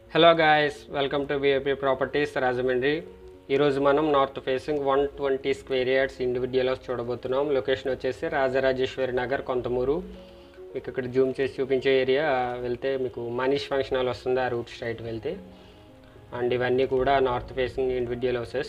hello guys welcome to VIP properties Rajahmundry ఈరోజు మనం north facing one twenty square yards individual house చూడబోతున్నాం location వచ్చేసి రాజరాజేశ్వరి నగర్ కొంతమూరు మీకు ఇక్కడ జూమ్ చేసి చూపించే ఏరియా వెళ్తే మీకు మనీష్ ఫంక్షన్ హాల్ వస్తుంది ఆ రూట్ స్ట్రైట్ వెళ్తే అండ్ ఇవన్నీ కూడా నార్త్ ఫేసింగ్ ఇండివిజువల్ హౌసెస్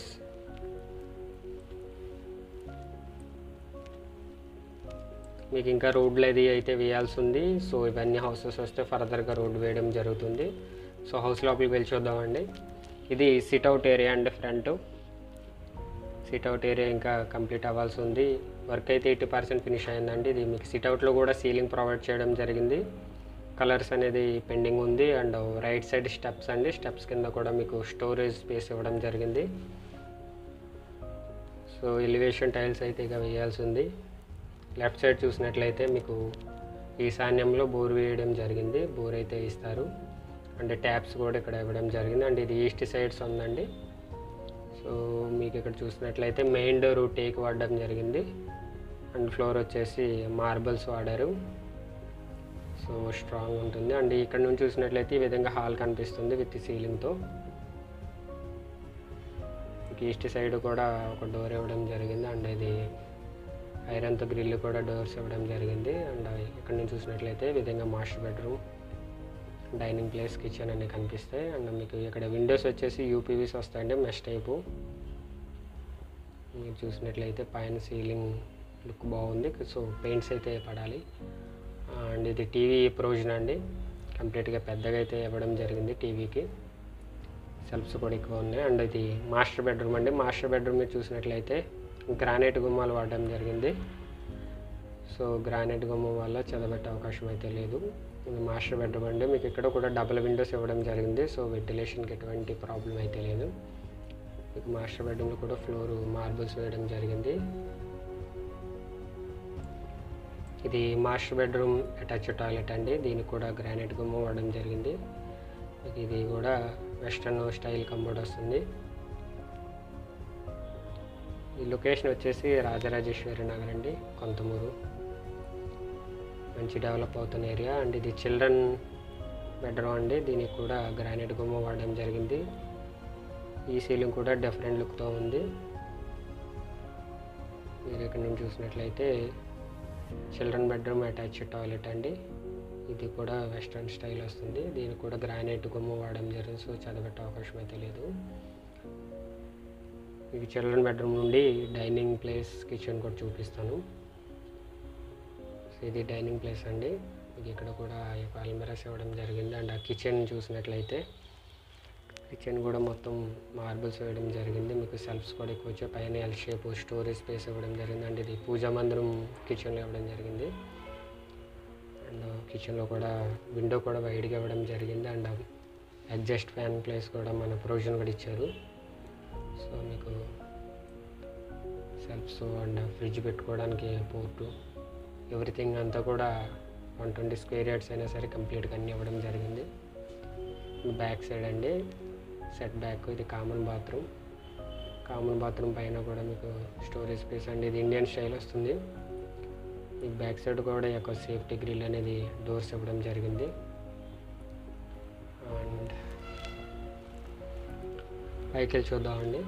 మీకు ఇంకా రోడ్లు అది అయితే వేయాల్సి ఉంది సో ఇవన్నీ హౌసెస్ వస్తే ఫర్దర్గా రోడ్డు వేయడం జరుగుతుంది సో హౌస్ లోపలికి వెళ్ళి చూద్దామండి ఇది సిట్అవుట్ ఏరియా అండి ఫ్రంట్ సిట్అవుట్ ఏరియా ఇంకా కంప్లీట్ అవ్వాల్సి ఉంది వర్క్ అయితే ఎయిటీ పర్సెంట్ ఫినిష్ అయిందండి ఇది మీకు సిట్అవుట్లో కూడా సీలింగ్ ప్రొవైడ్ చేయడం జరిగింది కలర్స్ అనేది పెండింగ్ ఉంది అండ్ రైట్ సైడ్ స్టెప్స్ అండి స్టెప్స్ కింద కూడా మీకు స్టోరేజ్ స్పేస్ ఇవ్వడం జరిగింది సో ఎలివేషన్ టైల్స్ అయితే ఇక వేయాల్సి ఉంది లెఫ్ట్ సైడ్ చూసినట్లయితే మీకు ఈశాన్యంలో బోర్ వేయడం జరిగింది బోర్ అయితే ఇస్తారు అండ్ ట్యాప్స్ కూడా ఇక్కడ ఇవ్వడం జరిగింది అండ్ ఇది ఈస్ట్ సైడ్స్ ఉందండి సో మీకు ఇక్కడ చూసినట్లయితే మెయిన్ డోర్ టేక్ వాడడం జరిగింది అండ్ ఫ్లోర్ వచ్చేసి మార్బల్స్ వాడారు సో స్ట్రాంగ్ ఉంటుంది అండ్ ఇక్కడ నుంచి చూసినట్లయితే ఈ విధంగా హాల్ కనిపిస్తుంది విత్ సీలింగ్తో ఈస్ట్ సైడ్ కూడా ఒక డోర్ ఇవ్వడం జరిగింది అండ్ ఇది ఐరన్తో గ్రిల్ కూడా డోర్స్ ఇవ్వడం జరిగింది అండ్ ఇక్కడ నుంచి చూసినట్లయితే ఈ విధంగా master bedroom dining place kitchen అన్నీ కనిపిస్తాయి అండ్ మీకు ఇక్కడ విండోస్ వచ్చేసి యూపీవీస్ వస్తాయండి మెష్ టైపు మీరు చూసినట్లయితే పైన సీలింగ్ లుక్ బాగుంది సో పెయింట్స్ అయితే పడాలి అండ్ ఇది టీవీ ప్రొవిజన్ అండి కంప్లీట్గా పెద్దగా అయితే ఇవ్వడం జరిగింది టీవీకి సెల్ఫ్స్ కూడా ఎక్కువ ఉన్నాయి అండ్ ఇది మాస్టర్ బెడ్రూమ్ అండి మాస్టర్ బెడ్రూమ్ మీరు చూసినట్లయితే గ్రానైట్ గుమ్మాలు వాడడం జరిగింది సో గ్రానైట్ గుమ్మం వల్ల చదవబెట్టే అవకాశం అయితే లేదు ఇది మాస్టర్ బెడ్రూమ్ అండి మీకు ఇక్కడ కూడా డబుల్ విండోస్ ఇవ్వడం జరిగింది సో వెంటిలేషన్కి ఎటువంటి ప్రాబ్లం అయితే లేదు మీకు మాస్టర్ బెడ్రూమ్లో కూడా ఫ్లోర్ మార్బుల్స్ వేయడం జరిగింది ఇది మాస్టర్ బెడ్రూమ్ అటాచ్ టాయిలెట్ అండి దీనికి కూడా గ్రానైట్ గుమ్మం వాడడం జరిగింది మీకు ఇది కూడా వెస్టర్న్ స్టైల్ కంబోర్డ్ వస్తుంది ఈ లొకేషన్ వచ్చేసి రాజరాజేశ్వరి నగర్ అండి కొంతమూరు మంచి డెవలప్ అవుతున్న ఏరియా అండ్ ఇది చిల్డ్రన్ బెడ్రూమ్ అండి దీనికి కూడా గ్రానైట్ గుమ్మ వాడడం జరిగింది ఈ సీలింగ్ కూడా డిఫరెంట్ లుక్తో ఉంది మీరు ఇక్కడ నుంచి చూసినట్లయితే చిల్డ్రన్ బెడ్రూమ్ అటాచ్ టాయిలెట్ అండి ఇది కూడా వెస్ట్రన్ స్టైల్ వస్తుంది దీనికి కూడా గ్రానైట్ గుమ్మ వాడడం జరిగింది సో చదవబెట్టే అవకాశం అయితే లేదు ఇది చిల్డ్రన్ బెడ్రూమ్ నుండి డైనింగ్ ప్లేస్ కిచెన్ కూడా చూపిస్తాను సో ఇది డైనింగ్ ప్లేస్ అండి మీకు ఇక్కడ కూడా ఈ యొక్క అల్మెరాస్ ఇవ్వడం జరిగింది అండ్ ఆ కిచెన్ చూసినట్లయితే కిచెన్ కూడా మొత్తం మార్బుల్స్ వేయడం జరిగింది మీకు సెల్ఫ్స్ కూడా ఎక్కువ వచ్చాయి పైన ఎల్ షేప్ స్టోరేజ్ స్పేస్ ఇవ్వడం జరిగింది అండ్ ఇది పూజా మందిరం కిచెన్లో ఇవ్వడం జరిగింది అండ్ కిచెన్లో కూడా విండో కూడా వైడ్గా ఇవ్వడం జరిగింది అండ్ అడ్జస్ట్ ఫ్యాన్ ప్లేస్ కూడా మన ప్రొవిజన్ కూడా ఇచ్చారు సో మీకు సెల్ఫ్స్ అండ్ ఫ్రిడ్జ్ పెట్టుకోవడానికి పోర్టు ఎవ్రీథింగ్ అంతా కూడా వన్ ట్వంటీ స్క్వేర్ యార్డ్స్ అయినా సరే కంప్లీట్గా అన్నీ ఇవ్వడం జరిగింది బ్యాక్ సైడ్ అండి సెట్ బ్యాక్ ఇది కామన్ బాత్రూమ్ కామన్ బాత్రూమ్ పైన కూడా మీకు స్టోరేజ్ స్పేస్ అండి ఇది ఇండియన్ స్టైల్ వస్తుంది ఈ బ్యాక్ సైడ్ కూడా ఈ యొక్క సేఫ్టీ గ్రిల్ అనేది డోర్స్ ఇవ్వడం జరిగింది అండ్ పైకి వెళ్ళి చూద్దామండి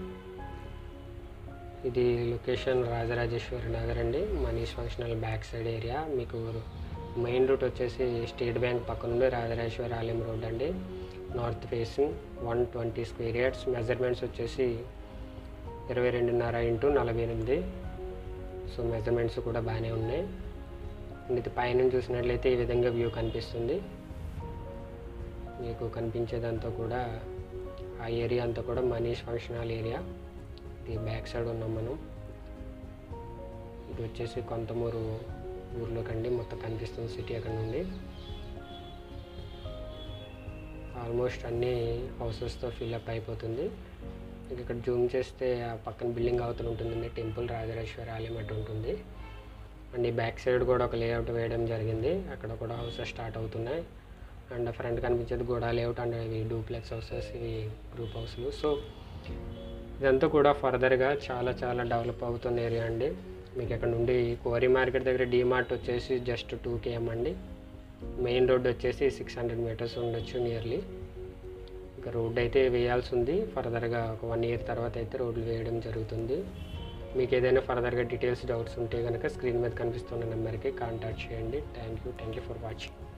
ఇది లొకేషన్ రాజరాజేశ్వరి నగర్ అండి Manish functional back side area మీకు మెయిన్ రూట్ వచ్చేసి స్టేట్ బ్యాంక్ పక్కన ఉంది రాజరాజేశ్వరి ఆలయం రోడ్ అండి north facing one twenty square yards measurements వచ్చేసి ఇరవై రెండున్నర ఇంటూ నలభై ఎనిమిది సో మెజర్మెంట్స్ కూడా బాగానే ఉన్నాయి అండ్ ఇది పైన చూసినట్లయితే ఈ విధంగా వ్యూ కనిపిస్తుంది మీకు కనిపించేదంతా కూడా ఆ ఏరియా అంతా కూడా మనీష్ ఫంక్షన్ హాల్ ఏరియా ఇది బ్యాక్ సైడ్ ఉన్నాం మనం ఇది వచ్చేసి కొంతమూరు ఊర్లోకండి మొత్తం కనిపిస్తుంది సిటీ అక్కడ నుండి ఆల్మోస్ట్ అన్ని హౌసెస్తో ఫిల్అప్ అయిపోతుంది మీకు ఇక్కడ జూమ్ చేస్తే ఆ పక్కన బిల్డింగ్ అవుతూ ఉంటుందండి టెంపుల్ రాజరాజేశ్వరి ఆలయం అటు ఉంటుంది అండ్ ఈ బ్యాక్ సైడ్ కూడా ఒక లేఅవుట్ వేయడం జరిగింది అక్కడ కూడా హౌసెస్ స్టార్ట్ అవుతున్నాయి అండ్ ఫ్రంట్ కనిపించేది గోడా లేఅవుట్ అండ్ ఇవి డూప్లెక్స్ హౌసెస్ ఇవి గ్రూప్ హౌస్లు సో ఇదంతా కూడా ఫర్దర్గా చాలా చాలా డెవలప్ అవుతున్న ఏరియా అండి మీకు ఇక్కడ నుండి కోరి మార్కెట్ దగ్గర డీమార్ట్ వచ్చేసి జస్ట్ టూ కేఎం అండి మెయిన్ రోడ్ వచ్చేసి సిక్స్ హండ్రెడ్ మీటర్స్ ఉండొచ్చు నియర్లీ ఇంకా రోడ్ అయితే వేయాల్సి ఉంది ఫర్దర్గా ఒక వన్ ఇయర్ తర్వాత అయితే రోడ్లు వేయడం జరుగుతుంది మీకు ఏదైనా ఫర్దర్గా డీటెయిల్స్ డౌట్స్ ఉంటే కనుక స్క్రీన్ మీద కనిపిస్తున్న నెంబర్కి కాంటాక్ట్ చేయండి thank you thank you for watching